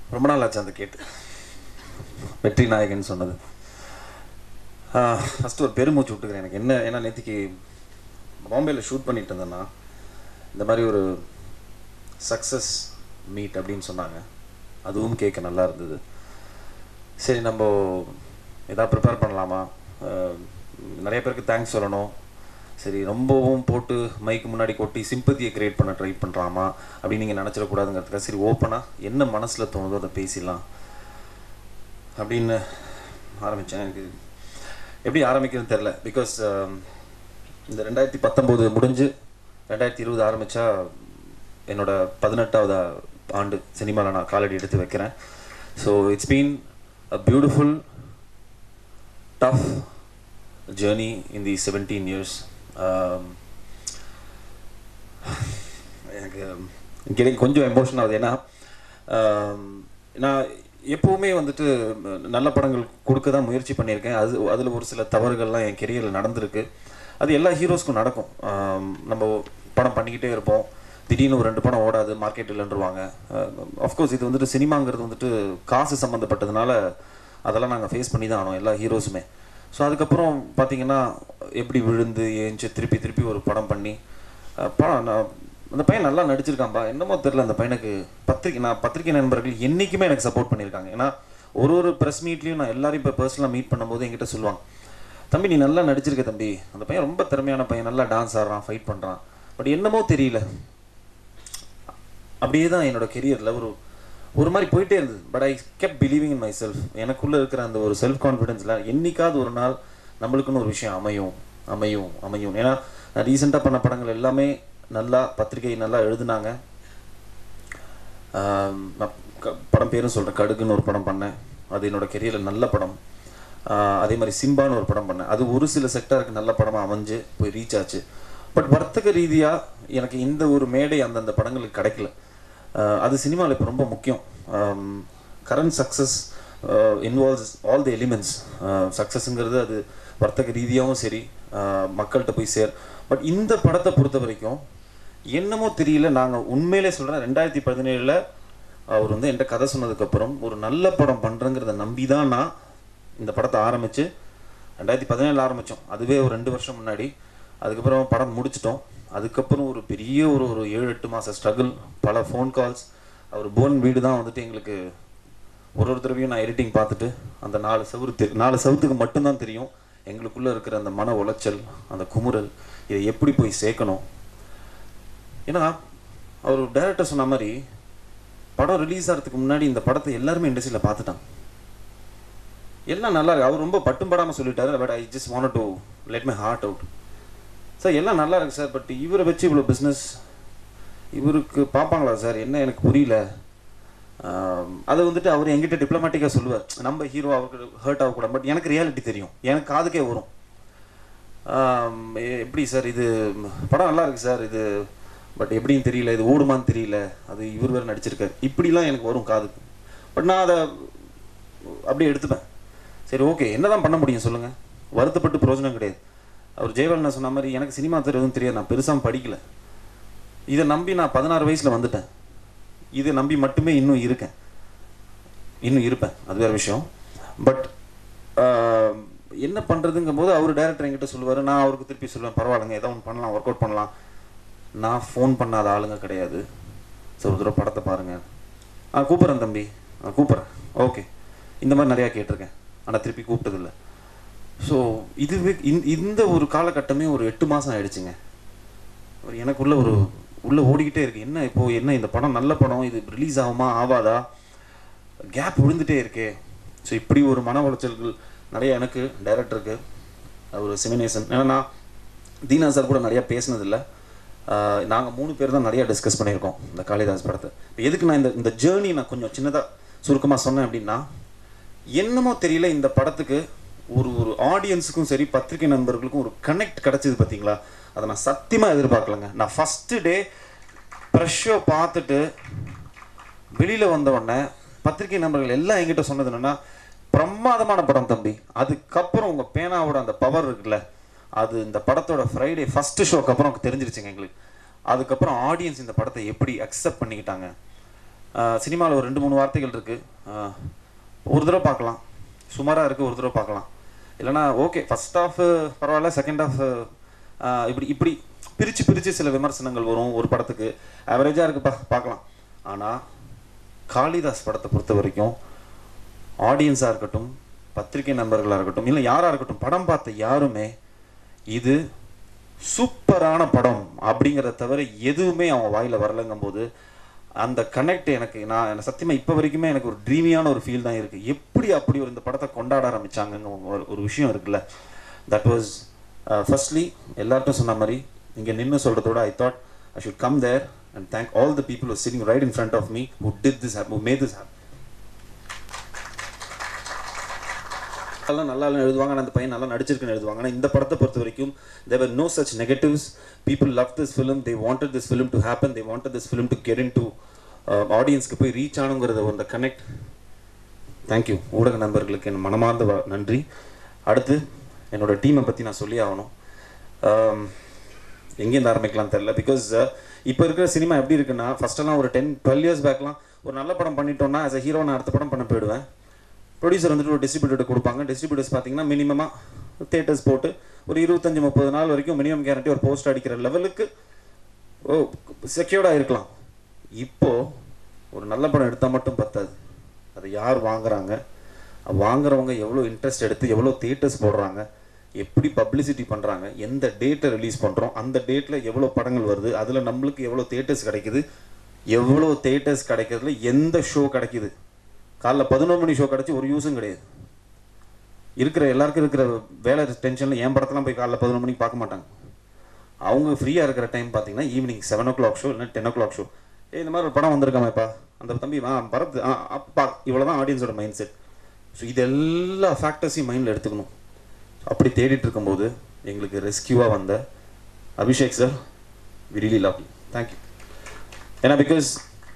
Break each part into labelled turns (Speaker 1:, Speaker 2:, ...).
Speaker 1: ரொம்ப நாள் ஆச்சு அந்த கேட்டு வெற்றி நாயகன் சொன்னது ஃபஸ்ட்டு ஒரு பெருமூச்சு விட்டுக்கிறேன் எனக்கு என்ன ஏன்னா நேற்றுக்கு பாம்பேயில் ஷூட் பண்ணிட்டு இருந்தேன்னா இந்த மாதிரி ஒரு சக்ஸஸ் மீட் அப்படின்னு சொன்னாங்க அதுவும் கேட்க நல்லா இருந்தது சரி நம்ம எதாவது ப்ரிப்பேர் பண்ணலாமா ஆஹ் நிறைய பேருக்கு தேங்க்ஸ் சொல்லணும் சரி ரொம்பவும் போட்டு மைக்கு முன்னாடி கொட்டி சிம்பத்தியை கிரியேட் பண்ண ட்ரை பண்ணுறாமா அப்படின்னு நீங்கள் நினச்சிடக்கூடாதுங்கிறதுக்காக சரி ஓப்பனாக என்ன மனசில் தோணுதோ அதை பேசிடலாம் அப்படின்னு ஆரம்பித்தேன் எனக்கு எப்படி ஆரம்பிக்கிறதுன்னு தெரில பிகாஸ் இந்த ரெண்டாயிரத்தி பத்தொம்போது முடிஞ்சு ரெண்டாயிரத்தி இருபது ஆரம்பித்தா என்னோட பதினெட்டாவது ஆண்டு சினிமாவில் நான் காலடி எடுத்து வைக்கிறேன் so it's been a beautiful tough journey in the seventeen years எனக்கு எனக்கு கொஞ்சம் எமோஷன் ஆகுது ஏன்னா ஆம், நான் எப்போவுமே வந்துட்டு நல்ல படங்கள் கொடுக்க தான் முயற்சி பண்ணியிருக்கேன் அது அதில் ஒரு சில தவறுகள்லாம் என் கெரியரில் நடந்திருக்கு அது எல்லா ஹீரோஸ்க்கும் நடக்கும் ஆம், நம்ம படம் பண்ணிக்கிட்டே இருப்போம் திடீர்னு ஒரு ரெண்டு படம் ஓடாது மார்க்கெட் இல்லைன்றவாங்க ஆஃப்கோர்ஸ் இது வந்துட்டு சினிமாங்கிறது வந்துட்டு காசு சம்மந்தப்பட்டதுனால அதெல்லாம் நாங்கள் ஃபேஸ் பண்ணி தான் ஆனோம் எல்லா ஹீரோஸுமே ஸோ அதுக்கப்புறம் பார்த்தீங்கன்னா எப்படி விழுந்து ஏஞ்சி திருப்பி திருப்பி ஒரு படம் பண்ணி அஹ், படம் நான் அந்த பையன் நல்லா நடிச்சிருக்கான்பா என்னமோ தெரில அந்த பையனுக்கு பத்திரிக்கை நான் பத்திரிக்கை நண்பர்கள் என்றைக்குமே எனக்கு சப்போர்ட் பண்ணியிருக்காங்க ஏன்னா ஒரு ஒரு ப்ரெஸ் மீட்லேயும் நான் எல்லாரையும் இப்போ பர்சனலாக மீட் பண்ணும்போது என்கிட்ட சொல்லுவாங்க தம்பி நீ நல்லா நடிச்சிருக்க தம்பி அந்த பையன் ரொம்ப திறமையான பையன் நல்லா டான்ஸ் ஆடுறான் ஃபைட் பண்ணுறான் பட் என்னமோ தெரியல அப்படியே தான் என்னோட கெரியரில் ஒரு ஒரு மாதிரி போயிட்டே இருந்தது but I kept believing in myself எனக்குள்ளே இருக்கிற அந்த ஒரு செல்ஃப் கான்ஃபிடென்ஸில் என்னைக்காவது ஒரு நாள் நம்மளுக்குன்னு ஒரு விஷயம் அமையும் அமையும் அமையும் ஏன்னா நான் ரீசெண்டாக பண்ண படங்கள் எல்லாமே நல்லா பத்திரிகை நல்லா எழுதுனாங்க ஆம், நான் க- படம் பேரும் சொல்கிறேன் கடுகுன்னு ஒரு படம் பண்ணேன் அது என்னோட கெரியரில் நல்ல படம் ஆஹ் அதே மாதிரி சிம்பான்னு ஒரு படம் பண்ணேன் அது ஒரு சில செக்டாருக்கு நல்ல படமாக அமைஞ்சு போய் ரீச் ஆச்சு பட் வர்த்தக ரீதியாக எனக்கு இந்த ஒரு மேடை அந்தந்த படங்களுக்கு கிடைக்கல ஆஹ் அது சினிமாவில் இப்போ ரொம்ப முக்கியம் current success involves all the elements சக்ஸஸ்ங்கிறது அது வர்த்தக ரீதியாகவும் சரி ஆஹ் மக்கள்கிட்ட போய் சேர் பட் இந்த படத்தை பொறுத்த வரைக்கும் என்னமோ தெரியல நாங்கள் உண்மையிலே சொல்கிறேன் ரெண்டாயிரத்தி பதினேழில் அவர் வந்து என்கிட்ட கதை சொன்னதுக்கப்புறம் ஒரு நல்ல படம் பண்ணுறேங்கிறத நம்பி தான் நான் இந்த படத்தை ஆரம்பித்து ரெண்டாயிரத்தி பதினேழில் ஆரம்பித்தோம் அதுவே ஒரு ரெண்டு வருஷம் முன்னாடி அதுக்கப்புறம் படம் முடிச்சிட்டோம் அதுக்கப்புறம் ஒரு பெரிய ஒரு ஒரு ஏழு எட்டு மாத ஸ்ட்ரகிள் பல ஃபோன் கால்ஸ் அவர் போன் வீடு தான் வந்துட்டு எங்களுக்கு ஒரு ஒரு தடவையும் நான் எடிட்டிங் பார்த்துட்டு அந்த நாலு செவுத்து நாலு செவுத்துக்கு மட்டும்தான் தெரியும் எங்களுக்குள்ளே இருக்கிற அந்த மன உளைச்சல் அந்த குமுறல் இதை எப்படி போய் சேர்க்கணும் ஏன்னா அவர் டைரக்டர் சொன்ன மாதிரி படம் ரிலீஸ் ஆகிறதுக்கு முன்னாடி இந்த படத்தை எல்லாருமே இண்டஸ்ட்ரியில் பார்த்துட்டாங்க எல்லாம் நல்லா இருக்கு அவர் ரொம்ப பட்டும் படாமல் சொல்லிட்டாரு but I just want to let my heart out sir எல்லாம் நல்லா இருக்கு சார் பட் இவரை வச்சு இவ்வளோ பிஸ்னஸ் இவருக்கு பார்ப்பாங்களா சார் என்ன எனக்கு புரியல ஆம், அது வந்துட்டு அவர் எங்கிட்ட டிப்ளமேட்டிக்காக சொல்லுவார் நம்ம ஹீரோ அவருக்கு ஹர்ட் ஆகக்கூடாது பட் எனக்கு ரியாலிட்டி தெரியும் எனக்கு காதுக்கே வரும் ஆம், எ- எப்படி சார் இது படம் நல்லா இருக்கு சார் இது பட் எப்படின்னு தெரியல இது ஓடுமான்னு தெரியல அது இவர் வேறு நடிச்சிருக்காரு இப்படிலாம் எனக்கு வரும் காதுக்கு பட் நான் அதை அப்படியே எடுத்துப்பேன் சரி ஓகே என்னதான் பண்ண முடியும் சொல்லுங்கள் வருத்தப்பட்டு பிரயோஜனம் கிடையாது அவர் ஜெயவலனா சொன்ன மாதிரி எனக்கு சினிமா தெரியும் தெரியாது நான் பெருசாக படிக்கல இதை நம்பி நான் பதினாறு வயசில் வந்துட்டேன் இதை நம்பி மட்டுமே இன்னும் இருக்கேன் இன்னும் இருப்பேன் அது வேறு விஷயம் பட் என்ன பண்ணுறதுங்கும் போது அவர் டேரக்டர் என்கிட்ட சொல்லுவார் நான் அவருக்கு திருப்பி சொல்லுவேன் பரவாயில்லைங்க ஏதோ ஒன்று பண்ணலாம் ஒர்க் அவுட் பண்ணலாம் நான் ஃபோன் பண்ணாத ஆளுங்க கிடையாது ஸோ ஒரு தடவை படத்தை பாருங்கள் ஆ கூப்பிட்றேன் தம்பி ஆ கூப்பிட்றேன் ஓகே இந்த மாதிரி நிறையா கேட்டிருக்கேன் ஆனால் திருப்பி கூப்பிட்டதில்ல ஸோ இதுவே இந்த- இந்த ஒரு காலகட்டமே ஒரு எட்டு மாதம் ஆயிடுச்சுங்க ஒரு எனக்குள்ள ஒரு உள்ள ஓடிக்கிட்டே இருக்கு என்ன இப்போ என்ன இந்த படம் நல்ல படம் இது ரிலீஸ் ஆகுமா ஆகாதா கேப் விழுந்துட்டே இருக்கே ஸோ இப்படி ஒரு மன உளைச்சல்கள் நிறைய எனக்கு டைரக்டருக்கு ஒரு சிமினேசன் ஏன்னா நான் தீனா சார் கூட நிறையா பேசினதில்லை நாங்கள் மூணு பேர் தான் நிறையா டிஸ்கஸ் பண்ணியிருக்கோம் இந்த காளிதாஸ் படத்தை இப்ப எதுக்கு நான் இந்த இந்த ஜேர்னி நான் கொஞ்சம் சின்னதாக சுருக்கமாக சொன்னேன் அப்படின்னா என்னமோ தெரியல இந்த படத்துக்கு ஒரு ஒரு ஆடியன்ஸுக்கும் சரி பத்திரிகை நண்பர்களுக்கும் ஒரு கனெக்ட் கிடைச்சது பார்த்தீங்களா அதை நான் சத்தியமாக எதிர்பார்க்கலங்க நான் ஃபஸ்ட்டு டே ப்ரெஷ் ஷோ பார்த்துட்டு வெளியில் வந்த உடனே பத்திரிகை நண்பர்கள் எல்லாம் என்கிட்ட சொன்னது என்னன்னா பிரமாதமான படம் தம்பி அதுக்கப்புறம் உங்கள் பேனாவோட அந்த பவர் இருக்குல்ல அது இந்த படத்தோட ஃப்ரைடே ஃபஸ்ட்டு ஷோக்கு அப்புறம் தெரிஞ்சிருச்சுங்க எங்களுக்கு அதுக்கப்புறம் ஆடியன்ஸ் இந்த படத்தை எப்படி அக்செப்ட் பண்ணிக்கிட்டாங்க சினிமாவில் ஒரு ரெண்டு மூணு வார்த்தைகள் இருக்குது ஒரு தடவை பார்க்கலாம் சுமாராக இருக்குது ஒரு தடவை பார்க்கலாம் இல்லைனா ஓகே ஃபஸ்ட் ஹாஃப் பரவாயில்ல செகண்ட் ஹாஃப் இப்படி இப்படி பிரித்து பிரித்து சில விமர்சனங்கள் வரும் ஒரு படத்துக்கு ஆவரேஜாக இருக்குப்பா பார்க்கலாம் ஆனால் காளிதாஸ் படத்தை பொறுத்த வரைக்கும் ஆடியன்ஸாக இருக்கட்டும் பத்திரிகை நண்பர்களாக இருக்கட்டும் இல்லை யாராக இருக்கட்டும் படம் பார்த்த யாருமே இது சூப்பரான படம் அப்படிங்கிறத தவிர எதுவுமே அவன் வாயில் வரலங்கும் போது அந்த கனெக்ட் எனக்கு நான் எனக்கு சத்தியமாக இப்போ வரைக்குமே எனக்கு ஒரு ட்ரீமியான ஒரு ஃபீல் தான் இருக்குது எப்படி அப்படி ஒரு இந்த படத்தை கொண்டாட ஆரம்பிச்சாங்கங்க ஒரு ஒரு விஷயம் இருக்குல்ல தட் வாஸ் ஃபர்ஸ்ட்லி எல்லார்ட்டும் சொன்ன மாதிரி இங்கே நின்று சொல்கிறதோட I thought I should come there and thank all the people sitting right in front of me who did this who made this ஹேப் எல்லாம் நல்லா இல்லைன்னு எழுதுவாங்க ஆனால் அந்த பையன் நல்லா நடிச்சிருக்குன்னு எழுதுவாங்க ஆனால் இந்த படத்தை பொறுத்த வரைக்கும் there were no such negatives people love this film they wanted this film to happen they wanted this film to get into ஆடியன்ஸ்க்கு போய் ரீச் ஆனுங்கிறத அந்த கனெக்ட் தேங்க்யூ ஊடக நண்பர்களுக்கு என் மனமார்ந்த வ- நன்றி அடுத்து என்னோட டீமை பற்றி நான் சொல்லி ஆகணும் Um, எங்கேருந்து ஆரம்பிக்கலாம் தெரில பிகாஸ் இப்போ இருக்கிற சினிமா எப்படி இருக்குன்னா ஃபஸ்ட்டெல்லாம் ஒரு டென் டுவெல் இயர்ஸ் பேக்லாம் ஒரு நல்ல படம் பண்ணிட்டோம்னா as a ஹீரோ நான் அடுத்த படம் பண்ண போயிடுவேன் ப்ரொடியூசர் வந்துட்டு ஒரு டிஸ்ட்ரிபியூட்டர் கொடுப்பாங்க டிஸ்ட்ரிபியூட்டர்ஸ் பார்த்தீங்கன்னா மினிமமாக தேட்டர்ஸ் போட்டு ஒரு இருபத்தஞ்சி முப்பது நாள் வரைக்கும் மினிமம் கேரண்டி ஒரு போஸ்ட் அடிக்கிற லெவலுக்கு ஓ செக்யூர்டாக இருக்கலாம் இப்போ ஒரு நல்ல படம் எடுத்தால் மட்டும் பத்தாது அதை யார் வாங்குறாங்க வாங்குறவங்க எவ்வளோ இன்ட்ரெஸ்ட் எடுத்து எவ்வளோ தேட்டர்ஸ் போடுறாங்க எப்படி பப்ளிசிட்டி பண்ணுறாங்க எந்த டேட்டை ரிலீஸ் பண்ணுறோம் அந்த டேட்டில் எவ்வளோ படங்கள் வருது அதில் நம்மளுக்கு எவ்வளோ தேட்டர்ஸ் கிடைக்குது எவ்வளோ தேட்டர்ஸ் கிடைக்கிறதுல எந்த ஷோ கிடைக்குது காலைல பதினோரு மணி ஷோ கிடச்சி ஒரு யூஸும் கிடையாது இருக்கிற எல்லாருக்கும் இருக்கிற வேலை டென்ஷனில் என் படத்தெல்லாம் போய் காலைல பதினொரு மணிக்கு பார்க்க மாட்டாங்க அவங்க ஃப்ரீயாக இருக்கிற டைம் பார்த்தீங்கன்னா evening seven o'clock show இல்லை டென் ஓ கிளாக் ஷோ ஏ இந்த மாதிரி ஒரு படம் வந்திருக்காமேப்பா அந்த தம்பி ஆ பரத் ஆ அப்பா இவ்வளோ தான் ஆடியன்ஸோட மைண்ட் செட் ஸோ இது எல்லா ஃபேக்டர்ஸையும் மைண்டில் எடுத்துக்கணும் அப்படி தேடிட்டு இருக்கும்போது எங்களுக்கு ரெஸ்கியூவாக வந்த Abhishek sir we really love you thank you ஏன்னா பிகாஸ்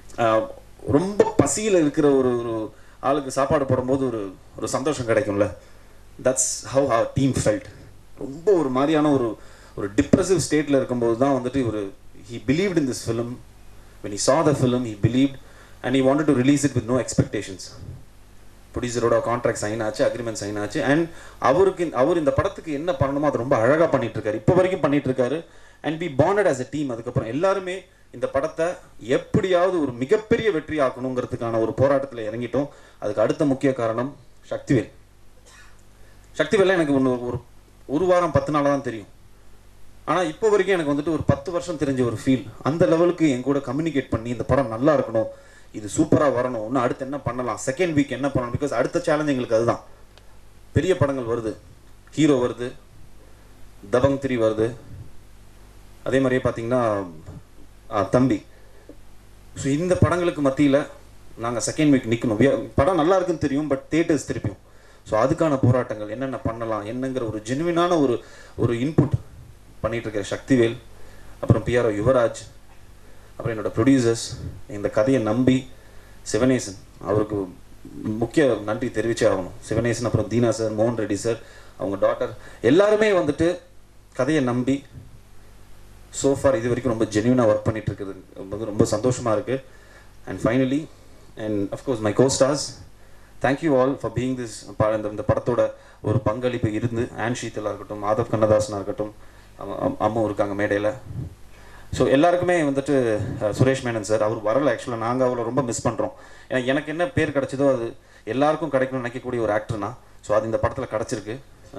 Speaker 1: ரொம்ப பசியில் இருக்கிற ஒரு ஒரு ஆளுக்கு சாப்பாடு போடும்போது ஒரு ஒரு சந்தோஷம் கிடைக்கும்ல that's how how team felt ரொம்ப ஒரு மாதிரியான ஒரு ஒரு டிப்ரெசிவ் ஸ்டேட்டில் இருக்கும்போது தான் வந்துட்டு ஒரு he believed in this film when he saw the film he believed and he wanted to release it with no expectations ப்ரொடியூசரோட கான்ட்ராக்ட் சைன் ஆச்சு அக்ரிமெண்ட் சைன் ஆச்சு அண்ட் அவருக்கு இந்த- அவர் இந்த படத்துக்கு என்ன பண்ணணுமோ அது ரொம்ப அழகாக பண்ணிட்டு இருக்காரு இப்போ வரைக்கும் பண்ணிட்டு இருக்காரு and be bonded as a team அதுக்கப்புறம் எல்லாருமே இந்த படத்தை எப்படியாவது ஒரு மிகப்பெரிய வெற்றி ஆக்கணுங்கிறதுக்கான ஒரு போராட்டத்தில் இறங்கிட்டோம் அதுக்கு அடுத்த முக்கிய காரணம் சக்திவேல் சக்திவேலாம் எனக்கு ஒன்று ஒரு ஒரு வாரம் பத்து நாளாக தான் தெரியும் ஆனால் இப்போ வரைக்கும் எனக்கு வந்துட்டு ஒரு பத்து வருஷம் தெரிஞ்ச ஒரு ஃபீல் அந்த லெவலுக்கு என் கூட கம்யூனிகேட் பண்ணி இந்த படம் நல்லா இருக்கணும் இது சூப்பராக வரணும் இன்னும் அடுத்து என்ன பண்ணலாம் செகண்ட் வீக் என்ன பண்ணணும் பிகாஸ் அடுத்த சேலஞ்ச் எங்களுக்கு அதுதான் பெரிய படங்கள் வருது ஹீரோ வருது தபங் த்ரீ வருது அதே மாதிரியே பார்த்தீங்கன்னா ஆ, தம்பி ஸோ இந்த படங்களுக்கு மத்தியில் நாங்கள் செகண்ட் வீக் நிற்கணும் படம் நல்லா இருக்குன்னு தெரியும் பட் தேட்டர்ஸ் திருப்பியும் ஸோ அதுக்கான போராட்டங்கள் என்னென்ன பண்ணலாம் என்னங்கிற ஒரு ஜெனுவினான ஒரு ஒரு இன்புட் பண்ணிட்டு இருக்கிற சக்திவேல் அப்புறம் பிஆர்ஓ யுவராஜ் அப்புறம் என்னோட ப்ரொடியூசர்ஸ் இந்த கதையை நம்பி சிவனேசன் அவருக்கு முக்கிய நன்றி தெரிவிச்சே ஆகணும் சிவனேசன் அப்புறம் தீனா சார் மோகன் ரெட்டி சார் அவங்க டாட்டர் எல்லாருமே வந்துட்டு கதையை நம்பி சோஃபார் இது வரைக்கும் ரொம்ப ஜென்யூனாக ஒர்க் பண்ணிட்டு இருக்குது ரொம்ப ரொம்ப சந்தோஷமாக இருக்குது and finally and of course my co stars thank you all for being this இந்த இந்த படத்தோட ஒரு பங்களிப்பு இருந்து ஆன் ஷீத்தலாக இருக்கட்டும் மாதவ் கண்ணதாசனாக இருக்கட்டும் அம்ம- அம்ம- அம்மும் இருக்காங்க மேடையில் ஸோ எல்லாருக்குமே வந்துட்டு அஹ், சுரேஷ் மேனன் சார் அவர் வரல ஆக்சுவலாக நாங்கள் அவரை ரொம்ப மிஸ் பண்ணுறோம் ஏன்னா எனக்கு என்ன பேர் கிடைச்சதோ அது எல்லாருக்கும் கிடைக்கணும்னு நினைக்கக்கூடிய ஒரு ஆக்டர்னா ஸோ அது இந்த படத்தில் கிடச்சிருக்கு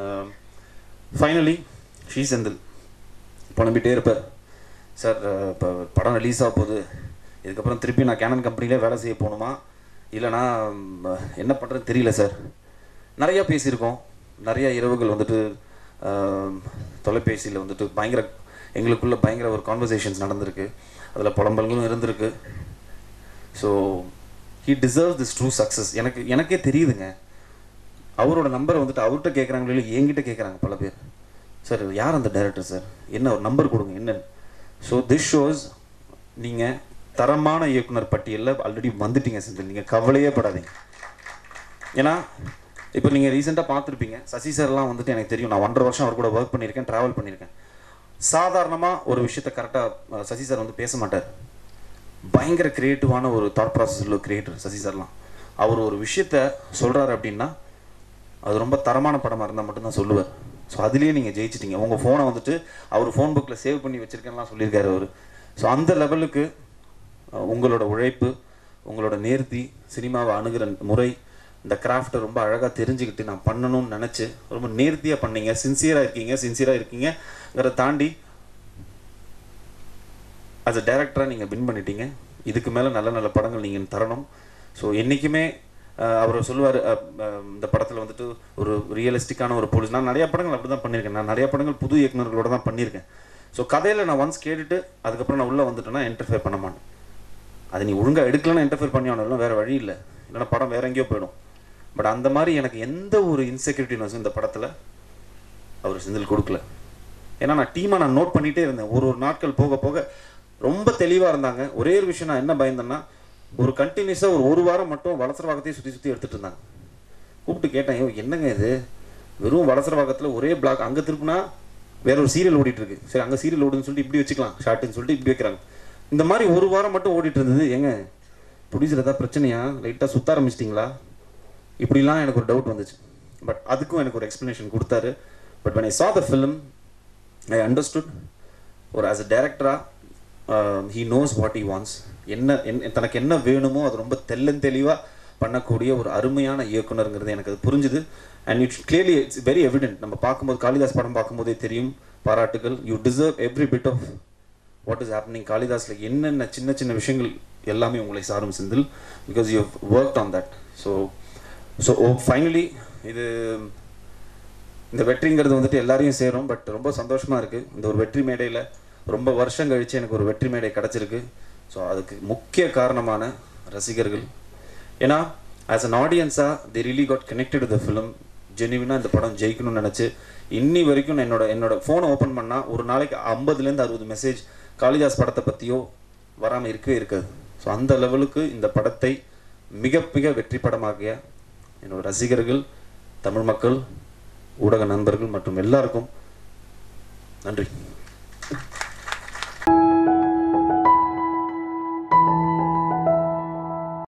Speaker 1: ஃபைனலி ஷீ செந்தில் புலம்பிட்டே இருப்பார் சார் இப்போ படம் ரிலீஸ் ஆக போகுது இதுக்கப்புறம் திருப்பி நான் கேனன் கம்பெனிலே வேலை செய்ய போகணுமா இல்லைனா ம், என்ன பண்ணுறதுன்னு தெரியல சார் நிறையா பேசியிருக்கோம் நிறைய இரவுகள் வந்துட்டு தொலைபேசியில் வந்துட்டு பயங்கர எங்களுக்குள்ள பயங்கர ஒரு கான்வர்சேஷன்ஸ் நடந்திருக்கு அதில் புலம்பல்களும் இருந்திருக்கு so he deserve this true success எனக்கு எனக்கே தெரியுதுங்க அவரோட நம்பரை வந்துட்டு அவர்கிட்ட கேட்குறாங்களோ இல்லை என்கிட்ட கேட்குறாங்க பல பேர் சார் யார் அந்த டைரக்டர் சார் என்ன ஒரு நம்பர் கொடுங்க என்னன்னு ஸோ திஸ் ஷோஸ் நீங்கள் தரமான இயக்குனர் பட்டியலில் ஆல்ரெடி வந்துட்டீங்க செந்தில் நீங்கள் கவலையே படாதீங்க ஏன்னா இப்போ நீங்கள் ரீசெண்டாக பார்த்துருப்பீங்க சசி சார்லாம் வந்துட்டு எனக்கு தெரியும் நான் ஒன்றரை வருஷம் அவர் கூட ஒர்க் பண்ணியிருக்கேன் ட்ராவல் பண்ணியிருக்கேன் சாதாரணமாக ஒரு விஷயத்த கரெக்டாக சசி சார் வந்து பேச மாட்டார் பயங்கர கிரியேட்டிவான ஒரு தாட் ப்ராசஸ் உள்ள கிரியேட்டர் சசி சார்லாம் அவர் ஒரு விஷயத்த சொல்கிறாரு அப்படின்னா அது ரொம்ப தரமான படமாக இருந்தால் மட்டும்தான் சொல்லுவார் ஸோ அதுலேயே நீங்கள் ஜெயிச்சிட்டீங்க உங்கள் ஃபோனை வந்துட்டு அவர் ஃபோன் புக்கில் சேவ் பண்ணி வச்சுருக்கேன்லாம் சொல்லியிருக்காரு அவர் ஸோ அந்த லெவலுக்கு அஹ், உங்களோட உழைப்பு உங்களோட நேர்த்தி சினிமாவை அணுகிற முறை இந்த கிராஃப்டை ரொம்ப அழகாக தெரிஞ்சுக்கிட்டு நான் பண்ணணும்னு நினச்சி ரொம்ப நேர்த்தியாக பண்ணீங்க சின்சியராக இருக்கீங்க சின்சியராக இருக்கீங்கிறத தாண்டி as a டேரக்டராக நீங்கள் வின் பண்ணிட்டீங்க இதுக்கு மேலே நல்ல நல்ல படங்கள் நீங்கள் தரணும் ஸோ என்றைக்குமே அவர் சொல்லுவார் இந்த படத்தில் வந்துட்டு ஒரு ரியலிஸ்டிக்கான ஒரு போலீஸ் நான் நிறைய படங்கள் அப்படி தான் பண்ணியிருக்கேன் நான் நிறைய படங்கள் புது இயக்குனர்களோட தான் பண்ணியிருக்கேன் ஸோ கதையில் நான் ஒன்ஸ் கேட்டுட்டு அதுக்கப்புறம் நான் உள்ளே வந்துட்டேன்னா இன்டர்ஃபியர் பண்ண மாட்டேன் அது நீ ஒழுங்காக எடுக்கலன்னா இன்டர்ஃபியர் பண்ணி ஆனாலும் வேறு வழி இல்லை இல்லைன்னா படம் வேற எங்கேயோ போயிடும் பட் அந்த மாதிரி எனக்கு எந்த ஒரு இன்செக்யூரிட்டினஸும் இந்த படத்தில் அவர் செந்தில் கொடுக்கல ஏன்னா நான் டீமை நான் நோட் பண்ணிகிட்டே இருந்தேன் ஒரு ஒரு நாட்கள் போக போக ரொம்ப தெளிவாக இருந்தாங்க ஒரே ஒரு விஷயம் நான் என்ன பயந்தேன்னா ஒரு கண்டினியூஸாக ஒரு ஒரு வாரம் மட்டும் வளசரவாக்கத்தையே சுற்றி சுற்றி எடுத்துகிட்டு இருந்தாங்க கூப்பிட்டு கேட்டேன் ஐயோ என்னங்க இது வெறும் வளசரவாக்கத்தில் ஒரே பிளாக் அங்கே திருப்பினா வேற ஒரு சீரியல் ஓடிட்டு இருக்கு சரி அங்கே சீரியல் ஓடுன்னு சொல்லிட்டு இப்படி வச்சுக்கலாம் ஷார்ட்டுன்னு சொல்லிட்டு இப்படி வைக்கிறாங்க இந்த மாதிரி ஒரு வாரம் மட்டும் ஓடிட்டு இருந்தது ஏங்க ப்ரொடியூசர் ஏதாவது பிரச்சனையா லைட்டாக சுத்த ஆரம்பிச்சிட்டிங்களா இப்படிலாம் எனக்கு ஒரு டவுட் வந்துச்சு பட் அதுக்கும் எனக்கு ஒரு எக்ஸ்ப்ளனேஷன் கொடுத்தாரு but when I saw the film I understood ஒரு ஆஸ் அ டேரக்டராக he knows what he wants என்ன என்ன தனக்கு என்ன வேணுமோ அது ரொம்ப தெள்ளன் தெளிவாக பண்ணக்கூடிய ஒரு அருமையான இயக்குனருங்கிறது எனக்கு அது புரிஞ்சுது and it's clearly it's very evident நம்ம பார்க்கும்போது காளிதாஸ் படம் பார்க்கும்போதே தெரியும் பாராட்டுகள் you deserve every bit of what is happening காளிதாஸில் என்னென்ன சின்ன சின்ன விஷயங்கள் எல்லாமே உங்களை சாரும் Senthil because you work on that so so finally இது இந்த வெற்றிங்கிறது வந்துட்டு எல்லாரையும் சேரும் பட் ரொம்ப சந்தோஷமா இருக்கு இந்த ஒரு வெற்றி மேடையில் ரொம்ப வருஷம் கழிச்சு எனக்கு ஒரு வெற்றி மேடை கிடச்சிருக்கு ஸோ அதுக்கு முக்கிய காரணமான ரசிகர்கள் ஏன்னா ஆஸ் அன் ஆடியன்ஸாக they really got connected the film ஜென்யூனாக இந்த படம் ஜெயிக்கணும்னு நினச்சி இன்னி வரைக்கும் நான் என்னோட என்னோட ஃபோனை ஓப்பன் பண்ணால் ஒரு நாளைக்கு ஐம்பதுலேருந்து அறுபது மெசேஜ் காளிதாஸ் படத்தை பற்றியோ வராமல் இருக்கவே இருக்காது ஸோ அந்த லெவலுக்கு இந்த படத்தை மிக மிக வெற்றி படமாகிய என்னோட ரசிகர்கள் தமிழ் மக்கள் ஊடக நண்பர்கள் மற்றும் எல்லாருக்கும் நன்றி